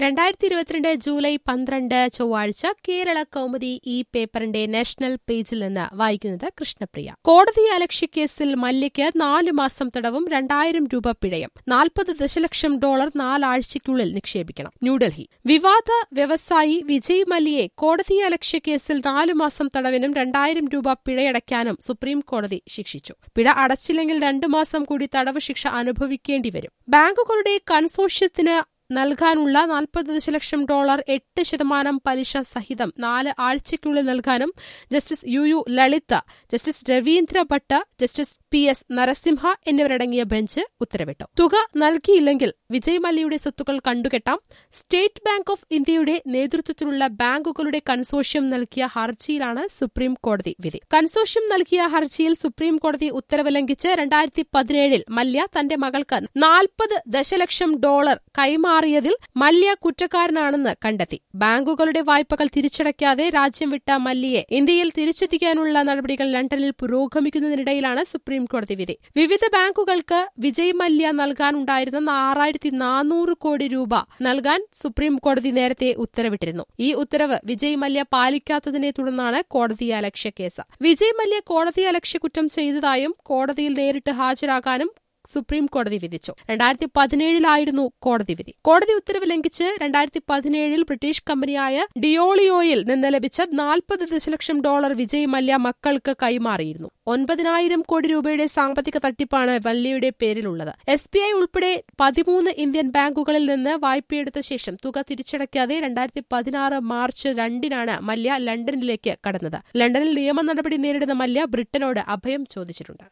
രണ്ടായിരത്തി ഇരുപത്തിരണ്ട് ജൂലൈ പന്ത്രണ്ട് ചൊവ്വാഴ്ച കേരള കൗമുദി ഈ പേപ്പറിന്റെ നാഷണൽ പേജിൽ നിന്ന് വായിക്കുന്നത് കൃഷ്ണപ്രിയ കോടതി അലക്ഷ്യ കേസിൽ മല്യയ്ക്ക് നാലു മാസം തടവും രണ്ടായിരം രൂപ പിഴയും നാൽപ്പത് ദശലക്ഷം ഡോളർ നാലാഴ്ചയ്ക്കുള്ളിൽ നിക്ഷേപിക്കണം ന്യൂഡൽഹി വിവാദ വ്യവസായി വിജയ് മല്യയെ കോടതി അലക്ഷ്യ കേസിൽ നാലു മാസം തടവിനും രണ്ടായിരം രൂപ പിഴയടയ്ക്കാനും സുപ്രീം കോടതി ശിക്ഷിച്ചു പിഴ അടച്ചില്ലെങ്കിൽ രണ്ടു മാസം കൂടി തടവ് ശിക്ഷ അനുഭവിക്കേണ്ടി വരും ബാങ്കുകളുടെ കൺസോഷ്യത്തിന് നൽകാനുള്ള നാൽപ്പത് ദശലക്ഷം ഡോളർ എട്ട് ശതമാനം പലിശ സഹിതം നാല് ആഴ്ചയ്ക്കുള്ളിൽ നൽകാനും justice U U Lalit justice Ravindra Bhat justice P S Narasimha എന്നിവരടങ്ങിയ ബെഞ്ച് ഉത്തരവിട്ടു തുക നൽകിയില്ലെങ്കിൽ വിജയ് മല്യയുടെ സ്വത്തുക്കൾ കണ്ടുകെട്ടാം സ്റ്റേറ്റ് ബാങ്ക് ഓഫ് ഇന്ത്യയുടെ നേതൃത്വത്തിലുള്ള ബാങ്കുകളുടെ കൺസോഷ്യം നൽകിയ ഹർജിയിലാണ് സുപ്രീം കോടതി വിധി കൺസോഷ്യം നൽകിയ ഹർജിയിൽ സുപ്രീം കോടതി ഉത്തരവ് ലംഘിച്ച് രണ്ടായിരത്തി പതിനേഴിൽ മല്യ തന്റെ മകൾക്ക് നാൽപ്പത് ദശലക്ഷം ഡോളർ കൈമാറിയതിൽ മല്യ കുറ്റക്കാരനാണെന്ന് കണ്ടെത്തി ബാങ്കുകളുടെ വായ്പകൾ തിരിച്ചടയ്ക്കാതെ രാജ്യം വിട്ട മല്യയെ ഇന്ത്യയിൽ തിരിച്ചെത്തിക്കാനുള്ള നടപടികൾ ലണ്ടനിൽ പുരോഗമിക്കുന്നതിനിടയിലാണ് സുപ്രീം കോടതി വിധി വിവിധ ബാങ്കുകൾക്ക് വിജയ് മല്യ നൽകാനുണ്ടായിരുന്ന ആറായിരത്തി നാനൂറ് കോടി രൂപ നൽകാൻ സുപ്രീം കോടതി നേരത്തെ ഉത്തരവിട്ടിരുന്നു ഈ ഉത്തരവ് വിജയ് മല്യ പാലിക്കാത്തതിനെ തുടർന്നാണ് കോടതി അലക്ഷ്യ കേസ് വിജയ് മല്യ കോടതി അലക്ഷ്യ കുറ്റം ചെയ്തതായും കോടതിയിൽ നേരിട്ട് ഹാജരാകാനും സുപ്രീം കോടതി വിധിച്ചു രണ്ടായിരത്തി പതിനേഴിലായിരുന്നു കോടതി വിധി കോടതി ഉത്തരവ് ലംഘിച്ച് രണ്ടായിരത്തി പതിനേഴിൽ ബ്രിട്ടീഷ് കമ്പനിയായ ഡിയോളിയോയിൽ നിന്ന് ലഭിച്ച നാൽപ്പത് ദശലക്ഷം ഡോളർ വിജയ് മല്യ മക്കൾക്ക് കൈമാറിയിരുന്നു ഒൻപതിനായിരം കോടി രൂപയുടെ സാമ്പത്തിക തട്ടിപ്പാണ് മല്യയുടെ പേരിലുള്ളത് എസ് ബി ഐ ഉൾപ്പെടെ പതിമൂന്ന് ഇന്ത്യൻ ബാങ്കുകളിൽ നിന്ന് വായ്പയെടുത്ത ശേഷം തുക തിരിച്ചടയ്ക്കാതെ രണ്ടായിരത്തി പതിനാറ് മാർച്ച് രണ്ടിനാണ് മല്യ ലണ്ടനിലേക്ക് കടന്നത് ലണ്ടനിൽ നിയമ നടപടി നേരിടുന്ന മല്യ ബ്രിട്ടനോട് അഭയം ചോദിച്ചിട്ടുണ്ട്